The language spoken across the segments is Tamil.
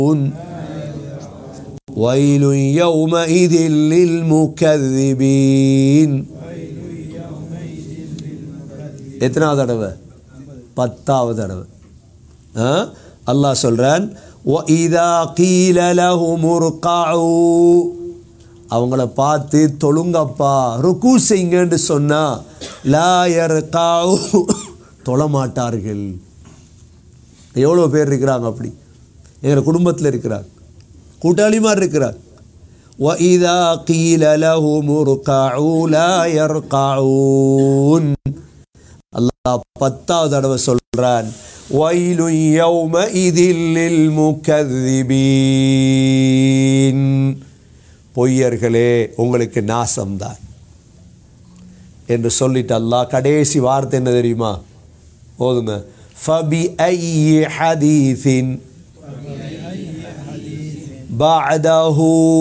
ويل يومئذ للمكذبين எத்தனாவது தடவை பத்தாவது தடவை ஆ? அல்லாஹ் சொல்றான் وَإِذَا قِيلَ لَهُمُ ارْكَعُوا அவங்கள பார்த்து தொழுங்கப்பா ருக்கு செய்யுங்கன்னு சொன்னா லா யர்காஉ தொழ மாட்டார்கள் எவ்வளோ பேர் இருக்கிறாங்க அப்படி எங்கள் குடும்பத்தில் இருக்கிறாங்க கூட்டாளிமார் இருக்கிறார் وَإِذَا قِيلَ لَهُمُ ارْكَعُوا لَا يَرْكَعُونَ அல்லாஹ் பத்தாவது தடவை சொல்றான் وَيْلٌ يَوْمَئِذٍ لِلْمُكَذِّبِينَ பொய்யர்களே உங்களுக்கு நாசம்தான் என்று சொல்லிட்டு அல்லாஹ் கடைசி வார்த்தை என்ன தெரியுமா போதுங்க فَبِأَيِّ حَدِيثٍ بَعْدَهُ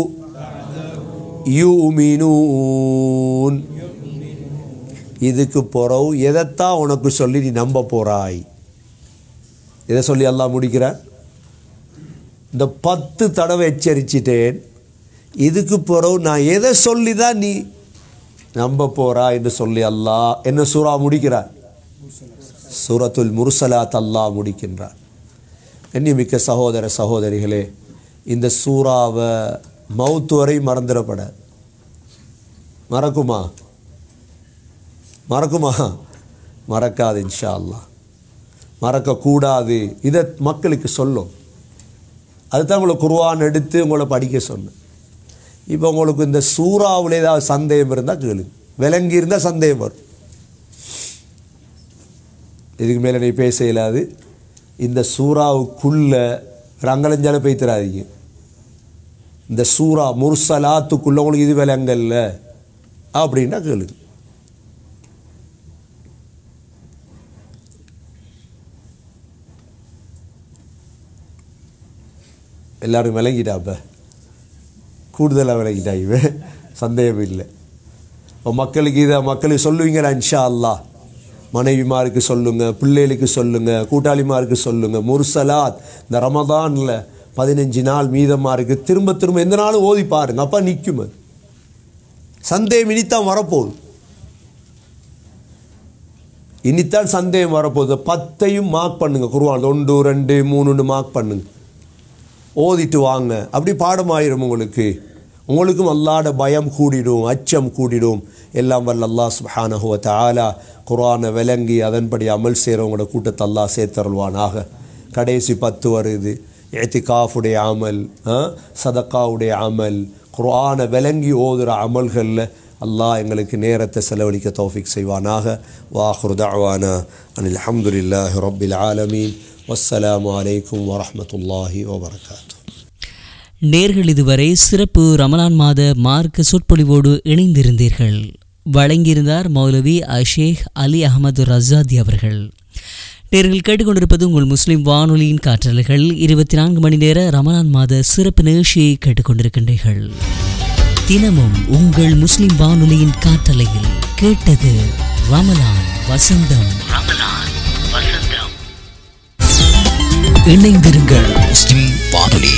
يُؤْمِنُونَ இதுக்கு பிறகு எதைத்தான் உனக்கு சொல்லி நீ நம்ப போறாய் இதை சொல்லி அல்லாஹ் முடிக்கிறார் இந்த பத்து தடவை எச்சரிச்சிட்டேன் இதுக்கு பிறகு நான் எதை சொல்லி தான் நீ நம்ப போறா என்று சொல்லி அல்லாஹ் என்ன சூறா முடிக்கிறார் சூரத்துல் முர்சலாத் அல்லாஹ் முடிக்கின்றார் கண்ணியமிக்க சகோதர சகோதரிகளே இந்த சூறாவை மவுத்து வரை மறந்துடப்பட மறக்குமா மறக்குமா மறக்காது இன்ஷா அல்லாஹ் மறக்கக்கூடாது இதை மக்களுக்கு சொல்லும் அதுதான் உங்களை குர்ஆன் எடுத்து உங்களை படிக்க சொன்னேன் இப்போ உங்களுக்கு இந்த சூறாவில் ஏதாவது சந்தேகம் இருந்தால் கேளு விளங்கி இருந்தால் சந்தேகம் வரும் இதுக்கு மேலே நீ பேச இயலாது இந்த சூறாவுக்குள்ள ரங்கலஞ்சால பேய்த்திராதீங்க இந்த சூறா முர்சலாத்துக்குள்ள உங்களுக்கு இது விளங்கல்ல அப்படின்னா கேளுங்க எல்லாரும் விளங்கிட்டா அப்போ கூடுதலாக விளங்கிட்டா இவன் சந்தேகம் இல்லை இப்போ மக்களுக்கு இதை மக்களுக்கு சொல்லுவீங்களா இன்ஷா அல்லாஹ் மனைவிமாருக்கு சொல்லுங்க பிள்ளைகளுக்கு சொல்லுங்க கூட்டாளிமாருக்கு சொல்லுங்க முர்சலாத் இந்த ரமதானில் பதினஞ்சு நாள் மீதமாக இருக்கு திரும்ப திரும்ப எந்த நாளும் ஓதி பாருங்க அப்போ நிற்கும் அது சந்தேகம் இனித்தான் வரப்போகுது இனித்தான் சந்தேகம் வரப்போகுது பத்தையும் மார்க் பண்ணுங்க குருவான் ஒன்று ரெண்டு மூணுன்னு மார்க் பண்ணுங்க ஓதிட்டு வாங்க அப்படி பாடமாயிரும் உங்களுக்கு உங்களுக்கும் அல்லாட பயம் கூடிடும் அச்சம் கூடிடும் எல்லாம் வல்ல அல்லாஹ் சுப்ஹானஹு வ தஆலா குர்ஆனை விளங்கி அதன்படி அமல் செய்கிறவங்களோட கூட்டத்தை அல்லாஹ் சேர்த்தருள்வானாக கடைசி பத்து வருது ஏத்திகாஃபுடைய அமல் ஆ, சதக்காவுடைய அமல் குர்ஆனை விளங்கி ஓதுகிற அமல்களில் அல்லாஹ் எங்களுக்கு நேரத்தை செலவழிக்க தௌஃபிக் செய்வானாக வாஹுர் தஅவானா அனில் அல்ஹம்துலில்லாஹி ரப்பில் ஆலமீன் வஸ்ஸலாமு அலைக்கும் வரஹ்மத்துல்லாஹி வபரகாத்துஹு நேர்கள் இதுவரை சிறப்பு ரமலான் மாத மார்க்க சொற்பொழிவோடு இணைந்திருந்தீர்கள் வழங்கியிருந்தார் மௌலவி அஷேக் அலி அகமது ரசாதி அவர்கள் நேர்கள் கேட்டுக்கொண்டிருப்பது உங்கள் முஸ்லிம் வானொலியின் காற்றலைகள் இருபத்தி நான்கு மணி நேர ரமலான் மாத சிறப்பு நிகழ்ச்சியை கேட்டுக்கொண்டிருக்கின்றீர்கள் தினமும் உங்கள் முஸ்லிம் வானொலியின் காற்றலையில் கேட்டது ரமலான் வசந்தம் ரமலான் வசந்தம் இணைந்திருங்கள் முஸ்லிம் வானொலி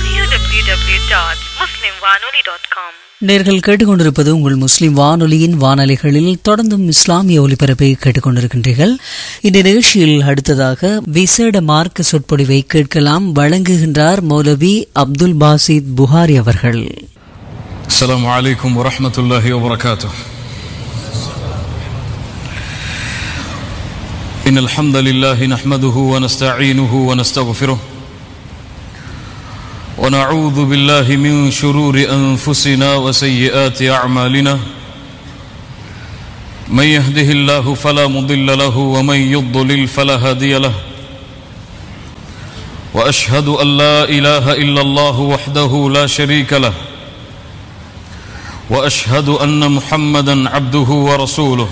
www.muslimwanoli.com நேர்கள் கேட்டுக்கொண்டிருப்பது உங்கள் முஸ்லிம் வானொலியின் வானொலிகளில் தொடர்ந்தும் இஸ்லாமிய ஒலிபரப்பை கேட்டுக்கொண்டிருக்கின்றீர்கள் இந்த நிகழ்ச்சியில் அடுத்ததாக விசேட மார்க்க சொற்பொழிவை கேட்கலாம் வழங்குகின்றார் மௌலவி அப்துல் பாசித் புகாரி அவர்கள் السلام عليكم ورحمة الله وبركاته إن الحمد لله نحمده ونستعينه ونستغفره ونعوذ بالله من شرور أنفسنا وسيئات أعمالنا من يهده الله فلا مضل له ومن يضلل فلا هادي له وأشهد أن لا إله إلا الله وحده لا شريك له واشهد ان محمدا عبده ورسوله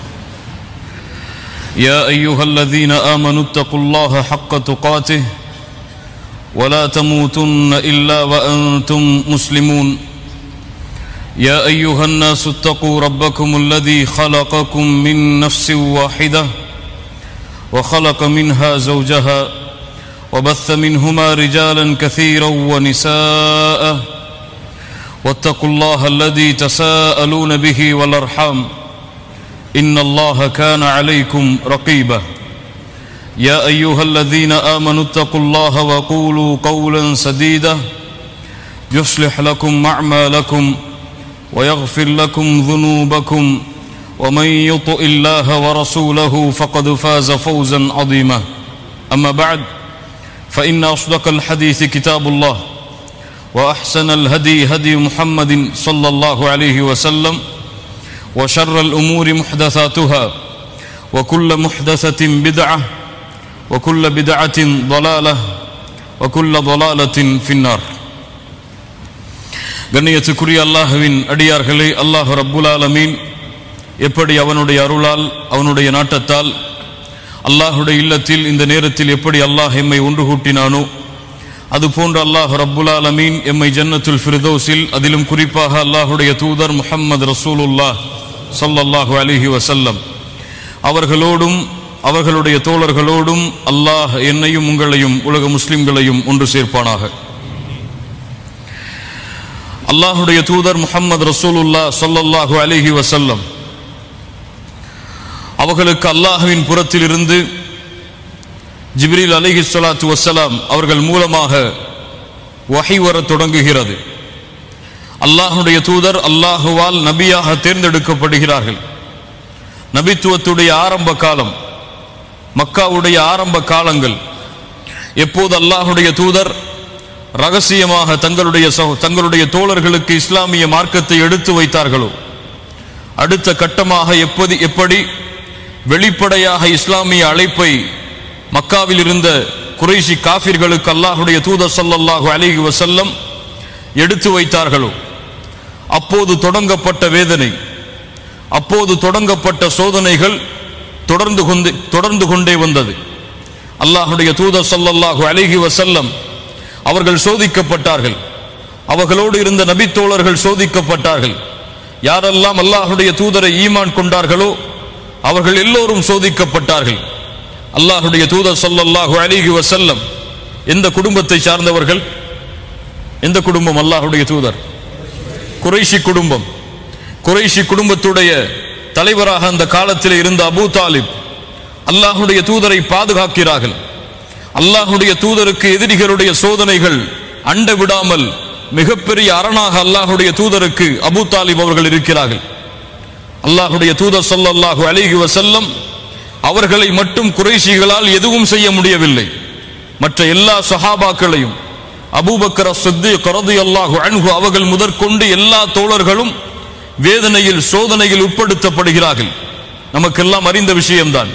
يا ايها الذين امنوا اتقوا الله حق تقاته ولا تموتن الا وانتم مسلمون يا ايها الناس اتقوا ربكم الذي خلقكم من نفس واحده وخلق منها زوجها وبث منهما رجالا كثيرا ونساء واتقوا الله الذي تساءلون به والارحام ان الله كان عليكم رقيبا يا ايها الذين امنوا اتقوا الله وقولوا قولا سديدا يصلح لكم اعمالكم ويغفر لكم ذنوبكم ومن يطع الله ورسوله فقد فاز فوزا عظيما اما بعد فان اصدق الحديث كتاب الله واحسن الهدي هدي محمد صلى الله عليه وسلم وشر الامور محدثاتها وكل محدثه بدعه وكل بدعه ضلاله وكل ضلاله في النار கண்ணியத்துக்குரிய அல்லாஹுவின் அடியார்களே அல்லாஹ் ரப்புல் ஆலமீன் எப்படி அவனுடைய அருளால் அவனுடைய நாட்டத்தால் அல்லாஹுடைய இல்லத்தில் இந்த நேரத்தில் எப்படி அல்லாஹ் எம்மை ஒன்று கூட்டினானோ அதுபோன்று அல்லாஹ் ரப்புல் ஆலமீன் எம்மை ஜன்னத்துல் ஃபிர்தௌஸில் அதிலும் குறிப்பாக அல்லாஹுடைய தூதர் முஹம்மது ரசூலுல்லாஹ் ஸல்லல்லாஹு அலைஹி வஸல்லம் அவர்களோடும் அவர்களுடைய தோழர்களோடும் அல்லாஹ் என்னையும் உங்களையும் உலக முஸ்லிம்களையும் ஒன்று சேர்ப்பானாக அல்லாஹுடைய தூதர் முஹம்மது ரசூலுல்லா ஸல்லல்லாஹு அலைஹி வஸல்லம் அவர்களுக்கு அல்லாஹுவின் புறத்திலிருந்து ஜிப்ரீல் அலைஹி ஸலாத்து வஸ்ஸலாம் அவர்கள் மூலமாக வஹி வரத் தொடங்குகிறது அல்லாஹுடைய தூதர் அல்லாஹுவால் நபியாக தேர்ந்தெடுக்கப்படுகிறார்கள் நபித்துவத்துடைய ஆரம்ப காலம் மக்காவுடைய ஆரம்ப காலங்கள் எப்போது அல்லாஹுடைய தூதர் ரகசியமாக தங்களுடைய சகோ- தங்களுடைய தோழர்களுக்கு இஸ்லாமிய மார்க்கத்தை எடுத்து வைத்தார்களோ அடுத்த கட்டமாக எப்போது எப்படி வெளிப்படையாக இஸ்லாமிய அழைப்பை மக்காவில் இருந்த குறைஷி காஃபிர்களுக்கு அல்லாஹுடைய தூதர் ஸல்லல்லாஹு அலைஹி வஸல்லம் எடுத்து வைத்தார்களோ அப்போது தொடங்கப்பட்ட வேதனை அப்போது தொடங்கப்பட்ட சோதனைகள் தொடர்ந்து கொண்டு தொடர்ந்து கொண்டே வந்தது அல்லாஹுடைய தூதர் ஸல்லல்லாஹு அலைஹி வஸல்லம் அவர்கள் சோதிக்கப்பட்டார்கள் அவர்களோடு இருந்த நபித்தோழர்கள் சோதிக்கப்பட்டார்கள் யாரெல்லாம் அல்லாஹுடைய தூதரை ஈமான் கொண்டார்களோ அவர்கள் எல்லோரும் சோதிக்கப்பட்டார்கள் அல்லாஹுடைய தூதர் ஸல்லல்லாஹு அலைஹி வஸல்லம் எந்த குடும்பத்தை சார்ந்தவர்கள் எந்த குடும்பம் அல்லாஹுடைய தூதர் குறைஷி குடும்பம் குறைஷி குடும்பத்துடைய தலைவராக அந்த காலத்தில் இருந்த அபூ தாலிப் அல்லாஹுடைய தூதரை பாதுகாக்கிறார்கள் அல்லாஹுடைய தூதருக்கு எதிரிகளுடைய சோதனைகள் அண்ட விடாமல் மிகப்பெரிய அரணாக அல்லாஹுடைய தூதருக்கு அபூ தாலிப் அவர்கள் இருக்கிறார்கள் அல்லாஹுடைய தூதர் ஸல்லல்லாஹு அலைஹி வஸல்லம் அவர்களை மட்டும் குறைஷிகளால் எதுவும் செய்ய முடியவில்லை மற்ற எல்லா சஹாபாக்களையும் அபூபக்கர் சித்திக் ரலியல்லாஹு அன்ஹு அவர்கள் முதற்கொண்டு எல்லா தோழர்களும் வேதனையில் சோதனையில் உட்படுத்தப்படுகிறார்கள் நமக்கெல்லாம் அறிந்த விஷயம்தான்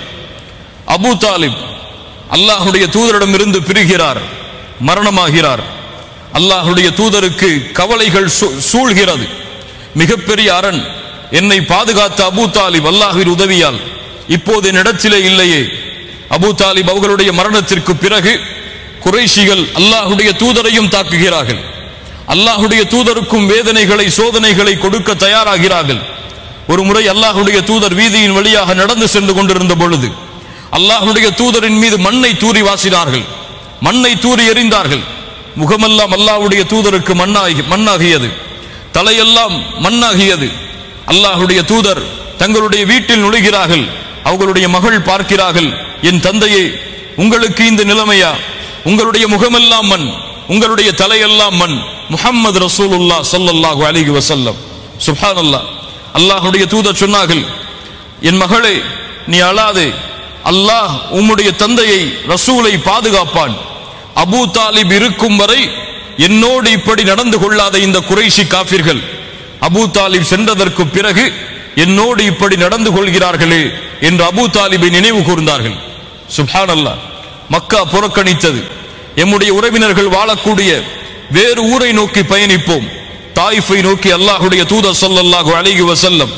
அபூ தாலிப் அல்லாஹுடைய தூதரிடமிருந்து பிரிகிறார் மரணமாகிறார் அல்லாஹுடைய தூதருக்கு கவலைகள் சூ- சூழ்கிறது மிகப்பெரிய அரண் என்னை பாதுகாத்த அபூ தாலிப் அல்லாஹ்வின் உதவியால் இப்போது என்னிடத்திலே இல்லையே அபூ தாலிப் அவர்களுடைய மரணத்திற்கு பிறகு குறைஷிகள் அல்லாஹுடைய தூதரையும் தாக்குகிறார்கள் அல்லாஹுடைய தூதருக்கும் வேதனைகளை சோதனைகளை கொடுக்க தயாராகிறார்கள் ஒரு முறை அல்லாஹுடைய தூதர் வீதியின் வழியாக நடந்து சென்று கொண்டிருந்த பொழுது அல்லாஹுடைய தூதரின் மீது மண்ணை தூறி வாசினார்கள் மண்ணை தூறி எறிந்தார்கள் முகமெல்லாம் அல்லாஹ்வுடைய தூதருக்கு மண்ணாகி மண்ணாகியது தலையெல்லாம் மண்ணாகியது அல்லாஹுடைய தூதர் தங்களுடைய வீட்டில் நுழைகிறார்கள் அவர்களுடைய மகள் பார்க்கிறார்கள் என் தந்தையே உங்களுக்கு இந்த நிலைமையா உங்களுடைய முகமெல்லாம் மண் உங்களுடைய தலையெல்லாம் மண் முஹம்மது ரசூலுல்லா ஸல்லல்லாஹு அலைஹி வஸல்லம் சுப்ஹானல்லாஹ் அல்லாஹ்வுடைய தூதர் சொன்னார்கள் என் மகளே நீ அழாதே அல்லாஹ் உம்முடைய தந்தையை ரசூலை பாதுகாப்பான் அபூ தாலிப் இருக்கும் வரை என்னோடு இப்படி நடந்து கொள்ளாத இந்த குறைஷி காஃபிர்கள் அபூ தாலிப் சென்றதற்கு பிறகு என்னோடு இப்படி நடந்து கொள்கிறார்களே என்று அபூ தாலிபை நினைவு கூர்ந்தார்கள் சுப்ஹானல்லாஹ் மக்கா புறக்கணித்தது எம்முடைய உறவினர்கள் வாழக்கூடிய வேறு ஊரை நோக்கி பயணிப்போம் தாயிஃபை நோக்கி அல்லாஹுடைய தூதர் ஸல்லல்லாஹு அலைஹி வஸல்லம்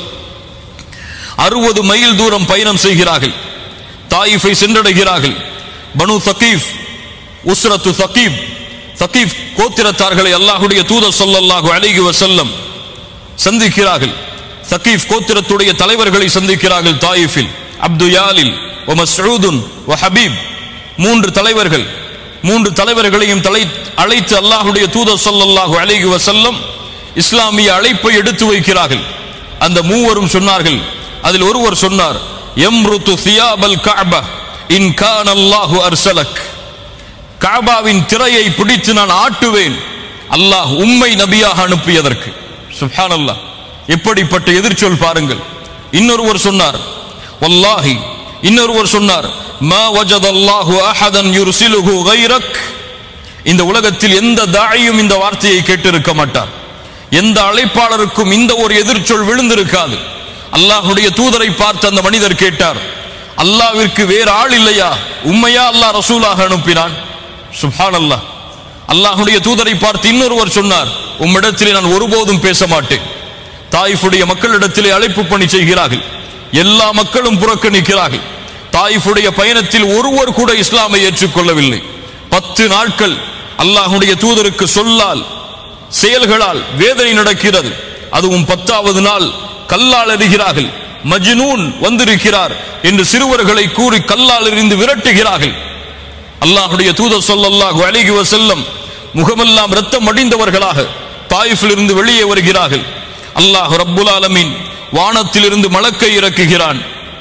அறுபது மைல் தூரம் பயணம் செய்கிறார்கள் தாயிஃபை சென்றடைகிறார்கள் பனு தகீஃப் உஸ்ரத்து தகீப் தகீப் கோத்திரத்தார்களை அல்லாஹுடைய தூதர் ஸல்லல்லாஹு அலைஹி வஸல்லம் சந்திக்கிறார்கள் தகீப் கோத்திரத்துடைய தலைவர்களை சந்திக்கிறார்கள் தாயிஃபில் அப்து யாலில் ஒ மஸ்ஊதுன் ஒ ஹபீப் மூன்று தலைவர்கள் மூன்று தலைவர்களையும் தலை அழைத்து அல்லாஹுடைய தூதர் ஸல்லல்லாஹு அலைஹி வஸல்லம் இஸ்லாமிய அழைப்பை எடுத்து வைக்கிறார்கள் அந்த மூவரும் சொன்னார்கள் அதில் ஒருவர் சொன்னார் எம்ருத்து சியாபல் கஅபா இன் கான அல்லாஹு அர்சலக் காபாவின் திரையை பிடித்து நான் ஆட்டுவேன் அல்லாஹ் உம்மை நபியாக அனுப்பியதற்கு சுப்ஹானல்லாஹ் எப்படிப்பட்ட எதிர்ச்சொல் பாருங்கள் இன்னொருவர் சொன்னார் வல்லாஹி இன்னொருவர் சொன்னார் மா வஜதல்லாஹு அஹதன் யுர்சிலுஹு கைரக் இந்த உலகத்தில் எந்த தாயும் இந்த வார்த்தையை கேட்டிருக்க மாட்டார் எந்த அழைப்பாளருக்கும் இந்த ஒரு எதிர்ச்சொல் விழுந்திருக்காது அல்லாஹுடைய தூதரை பார்த்து அந்த மனிதர் கேட்டார் அல்லாவிற்கு வேறு ஆள் இல்லையா உண்மையா அல்லாஹ் ரசூலாக அனுப்பினான் சுப்ஹான் அல்லாஹ் அல்லாஹுடைய தூதரை பார்த்து இன்னொருவர் சொன்னார் உம்மிடத்திலே நான் ஒருபோதும் பேச மாட்டேன் தாயிஃபுடைய மக்களிடத்திலே அழைப்பு பணி செய்கிறார்கள் எல்லா மக்களும் புறக்கணிக்கிறார்கள் தாயிஃபுடைய பயணத்தில் ஒருவர் கூட இஸ்லாமை ஏற்றுக்கொள்ளவில்லை பத்து நாட்கள் அல்லாஹுடைய தூதருக்கு சொல்லால் செயல்களால் வேதனை நடக்கிறது அதுவும் பத்தாவது நாள் கல்லால் எறிகிறார்கள் மஜ்னூன் வந்திருக்கிறார் என்று சிறுவர்களை கூறி கல்லால் எறிந்து விரட்டுகிறார்கள் அல்லாஹுடைய தூதர் ஸல்லல்லாஹு அலைஹி வஸல்லம் முகமெல்லாம் ரத்தம் அடிந்தவர்களாக தாயிஃபில் இருந்து வெளியே வருகிறார்கள் அல்லாஹ் ரப்புல் ஆலமீன் வானத்திலிருந்து மலக்கை இறக்குகிறான்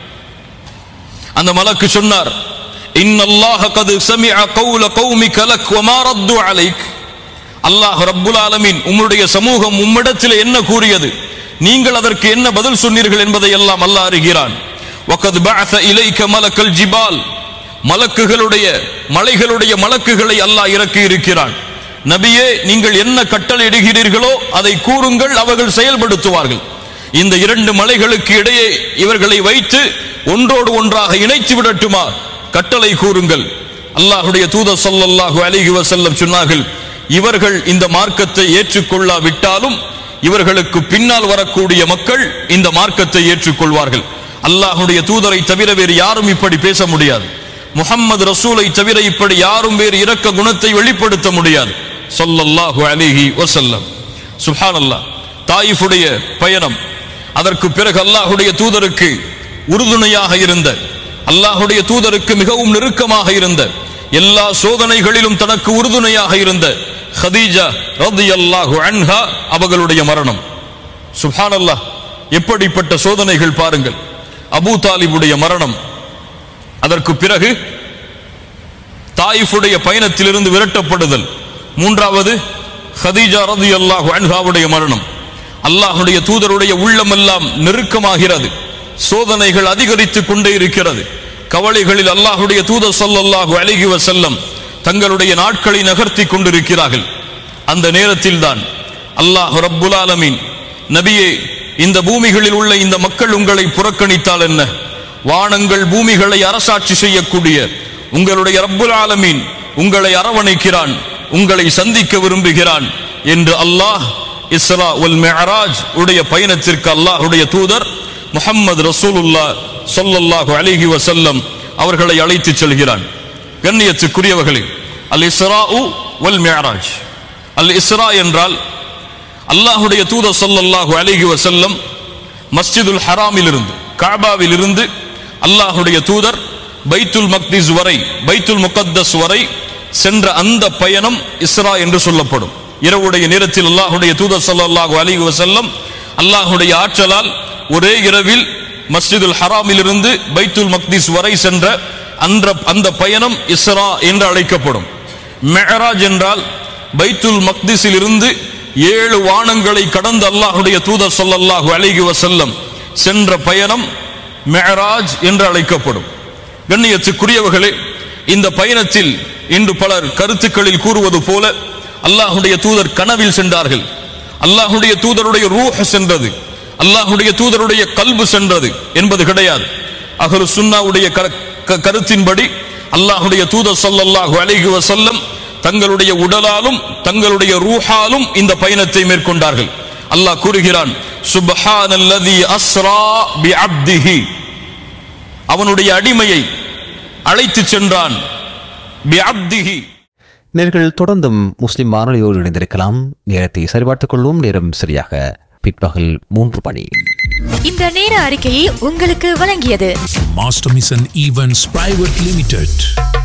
அந்த மலக்கு சொன்னார் இன்னல்லாஹ கது சமிஅ கௌல கௌமிக லக் வமா ரத்து அலைக் அல்லாஹ் ரப்புல் ஆலமீன் உம்முடைய சமூகம் உம்மிடத்தில் என்ன கூறியது நீங்கள் அதற்கு என்ன பதில் சொன்னீர்கள் என்பதை எல்லாம் அல்லாஹ் அறிகிறான் வகத் பஅஸ இலைக மலக்கல் ஜிபால் மலக்குகளுடைய மலைகளுடைய மலக்குகளை அல்லாஹ் இறக்கி இருக்கிறான் நபியே நீங்கள் என்ன கட்டளை இடுகிறீர்களோ அதை கூறுங்கள் அவர்கள் செயல்படுத்துவார்கள் இந்த இரண்டு மலைகளுக்கு இடையே இவர்களை வைத்து ஒன்றோடு ஒன்றாக இணைத்து விடட்டுமா கட்டளை கூறுங்கள் அல்லாஹுடைய தூதர் ஸல்லல்லாஹு அலைஹி வஸல்லம் சொன்னார்கள் இவர்கள் இந்த மார்க்கத்தை ஏற்றுக்கொள்ளாவிட்டாலும் இவர்களுக்கு பின்னால் வரக்கூடிய மக்கள் இந்த மார்க்கத்தை ஏற்றுக்கொள்வார்கள் அல்லாஹுடைய தூதரை தவிர வேறு யாரும் இப்படி பேச முடியாது முஹம்மது ரசூலை தவிர இப்படி யாரும் வேறு இரக்க குணத்தை வெளிப்படுத்த முடியாது ஸல்லல்லாஹு அலைஹி வஸல்லம் சுப்ஹானல்லாஹ் தாயிஃபுடைய பயணம் அதற்கு பிறகு அல்லாஹுடைய தூதருக்கு உறுதுணையாக இருந்த அல்லாஹுடைய தூதருக்கு மிகவும் நெருக்கமாக இருந்த எல்லா சோதனைகளிலும் தனக்கு உறுதுணையாக இருந்த ஹதீஜா ரதியல்லாஹு அன்ஹா அவர்களுடைய மரணம் சுப்ஹானல்லாஹ் எப்படிப்பட்ட சோதனைகள் பாருங்கள் அபூ தாலிபுடைய மரணம் அதற்கு பிறகு தாயிஃபுடைய பயணத்திலிருந்து விரட்டப்படுதல் மூன்றாவது ஹதீஜா ரதியல்லாஹு அன்ஹாவுடைய மரணம் அல்லாஹுடைய தூதருடைய உள்ளமெல்லாம் நெருக்கமாகிறது சோதனைகள் அதிகரித்துக் கொண்டே இருக்கிறது கவலைகளில் அல்லாஹுடைய தூதர் ஸல்லல்லாஹு அலைஹி வஸல்லம் தங்களுடைய நாட்களை நகர்த்தி கொண்டிருக்கிறார்கள் அந்த நேரத்தில் தான் அல்லாஹ் ரப்புல் ஆலமீன் நபியே இந்த பூமிகளில் உள்ள இந்த மக்கள் உங்களை புறக்கணித்தால் என்ன வானங்கள் பூமிகளை அரசாட்சி செய்யக்கூடிய உங்களுடைய ரப்புல் ஆலமீன் உங்களை அரவணைக்கிறான் உங்களை சந்திக்க விரும்புகிறான் என்று அல்லாஹ் இஸ்ரா உல் மிஅராஜ் உடைய பயணத்திற்கு அல்லாஹ்வுடைய தூதர் முஹம்மது ரசூலுல்லா ஸல்லல்லாஹு அலைஹி வஸல்லம் அவர்களை அழைத்துச் செல்கிறான் கண்ணியத்துக்குரியவர்களே அல் இஸ்ராஉ வல் மிஅராஜ் அல் இஸ்ரா என்றால் அல்லாஹ்வுடைய தூதர் ஸல்லல்லாஹு அலைஹி வஸல்லம் மஸ்ஜிதுல் ஹராமில் இருந்து காபாவில் இருந்து அல்லாஹ்வுடைய தூதர் பைத்துல் மக்திஸ் வரை பைத்துல் முகத்தஸ் வரை சென்ற அந்த பயணம் இஸ்ரா என்று சொல்லப்படும் இரவுடைய நேரத்தில் அல்லாஹ்வுடைய தூதர் ஸல்லல்லாஹு அலைஹி வஸல்லம் அல்லாஹ்வுடைய ஆற்றலால் ஒரே இரவில் மஸ்ஜிதுல் ஹராமில் இருந்து பைத்துல் மக்திஸ் வரை சென்ற அந்த அந்த பயணம் இஸ்ரா என்று அழைக்கப்படும் மெஹராஜ் என்றால் பைத்துல் மக்திஸில் இருந்து ஏழு வானங்களை கடந்து அல்லாஹ்வுடைய தூதர் ஸல்லல்லாஹு அலைஹி வஸல்லம் சென்ற பயணம் மெஹராஜ் என்று அழைக்கப்படும் கண்ணியத்துக்குரியவர்களே இந்த பயணத்தில் இன்று பலர் கருத்துக்களில் கூறுவது போல அல்லாஹுடைய தூதர் கனவில் சென்றார்கள் அல்லாஹுடைய தூதருடைய ரூஹ் சென்றது அல்லாஹுடைய தூதருடைய கல்பு சென்றது என்பது கிடையாது அகரு சுன்னாவுடைய கர- க- கருத்தின்படி அல்லாஹுடைய தூதர் ஸல்லல்லாஹு அலைஹி வஸல்லம் தங்களுடைய உடலாலும் தங்களுடைய ரூஹாலும் இந்த பயணத்தை மேற்கொண்டார்கள் அல்லாஹ் கூறுகிறான் சுப்ஹானல்லதி அஸ்ரா பிஅப்திஹி அவனுடைய அடிமையை அழைத்துச் சென்றான் பிஅப்திஹி நேர்கள் தொடர்ந்தும் முஸ்லிம் வானொலியோடு இணைந்திருக்கலாம் நேரத்தை சரிபார்த்துக் கொள்வோம் நேரம் சரியாக பிற்பகல் மூன்று மணி இந்த நேர அறிக்கையை உங்களுக்கு வழங்கியது Master Mission Events Private Limited.